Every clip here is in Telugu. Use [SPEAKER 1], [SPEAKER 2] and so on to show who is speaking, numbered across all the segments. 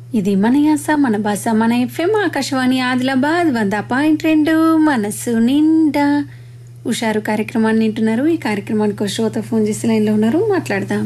[SPEAKER 1] ఇది మన యాస మన భాష మన ఎఫ్ఎం ఆకాశవాణి ఆదిలాబాద్ వంద పాయింట్ రెండు మనసు నిండా హుషారు కార్యక్రమాన్ని వింటున్నారు ఈ కార్యక్రమానికి ఒక శ్రోత ఫోన్ చేసి లైన్లో ఉన్నారు మాట్లాడదాం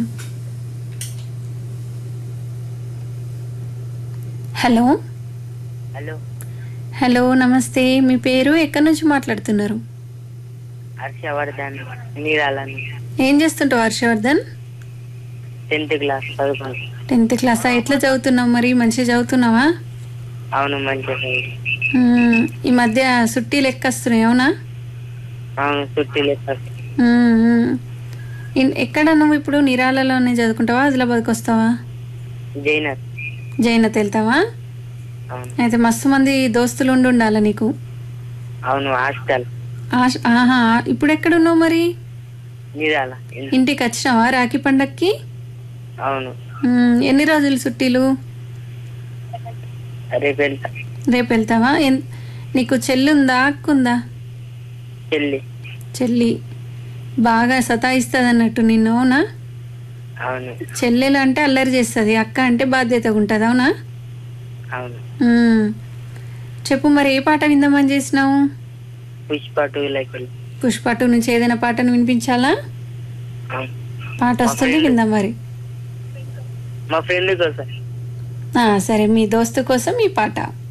[SPEAKER 1] హలో
[SPEAKER 2] హలో
[SPEAKER 1] హలో నమస్తే మీ పేరు ఎక్కడి నుంచి మాట్లాడుతున్నారు
[SPEAKER 2] హర్షవర్ధన్ నీరాలని
[SPEAKER 1] ఏం చేస్తుంటావు హర్షవర్ధన్
[SPEAKER 2] టెన్త్ క్లాస్ చదువుకుంటా
[SPEAKER 1] టెన్త్ క్లాసా ఎట్లా చదువుతున్నావు మరి మంచిగా చదువుతున్నావా
[SPEAKER 2] అవును మంచిగా చదువు.
[SPEAKER 1] మ్మ్. ఈ మధ్య సుట్టి లెక్క వస్తున్నాయి అవునా
[SPEAKER 2] అవును చుట్టూ లెక్క
[SPEAKER 1] మ్మ్, మ్మ్. ఇన్- ఎక్కడ నువ్వు ఇప్పుడు నిరాలలోనే చదువుకుంటావా ఆదిలాబాద్కి వస్తావా
[SPEAKER 2] జైనర్
[SPEAKER 1] జైనత్ వెళ్తావా
[SPEAKER 2] అవును
[SPEAKER 1] అయితే మస్తు మంది దోస్తులు ఉండి ఉండాలా నీకు
[SPEAKER 2] అవును హాస్టల్
[SPEAKER 1] ఆశ- ఆహా ఇప్పుడు ఎక్కడున్నావు మరి
[SPEAKER 2] నీరాల
[SPEAKER 1] ఇంటికి వచ్చినావా రాఖీ పండక్కి
[SPEAKER 2] అవును
[SPEAKER 1] మ్మ్, ఎన్ని రోజులు సుట్టీలు
[SPEAKER 2] రేపు వెళ్తా
[SPEAKER 1] రేపు వెళ్తావా ఎన్- నీకు చెల్లి ఉందా అక్క ఉందా
[SPEAKER 2] చెల్లి
[SPEAKER 1] చెల్లి బాగా సతాయిస్తుంది అన్నట్టు నిన్ను అవునా
[SPEAKER 2] అవును
[SPEAKER 1] చెల్లెలు అంటే అల్లరి చేస్తుంది అక్క అంటే బాధ్యతగా ఉంటుంది అవునా
[SPEAKER 2] అవును
[SPEAKER 1] మ్మ్. చెప్పు మరి ఏ పాట విందామని చేసినావు
[SPEAKER 2] Pushpa two like
[SPEAKER 1] Pushpa two నుంచి ఏదైనా పాటను వినిపించాలా
[SPEAKER 2] అవును
[SPEAKER 1] పాట వస్తుంది విందాం మరి
[SPEAKER 2] మా ఫ్రెండ్ కోసం
[SPEAKER 1] ఆ, సరే మీ దోస్తు కోసం ఈ పాట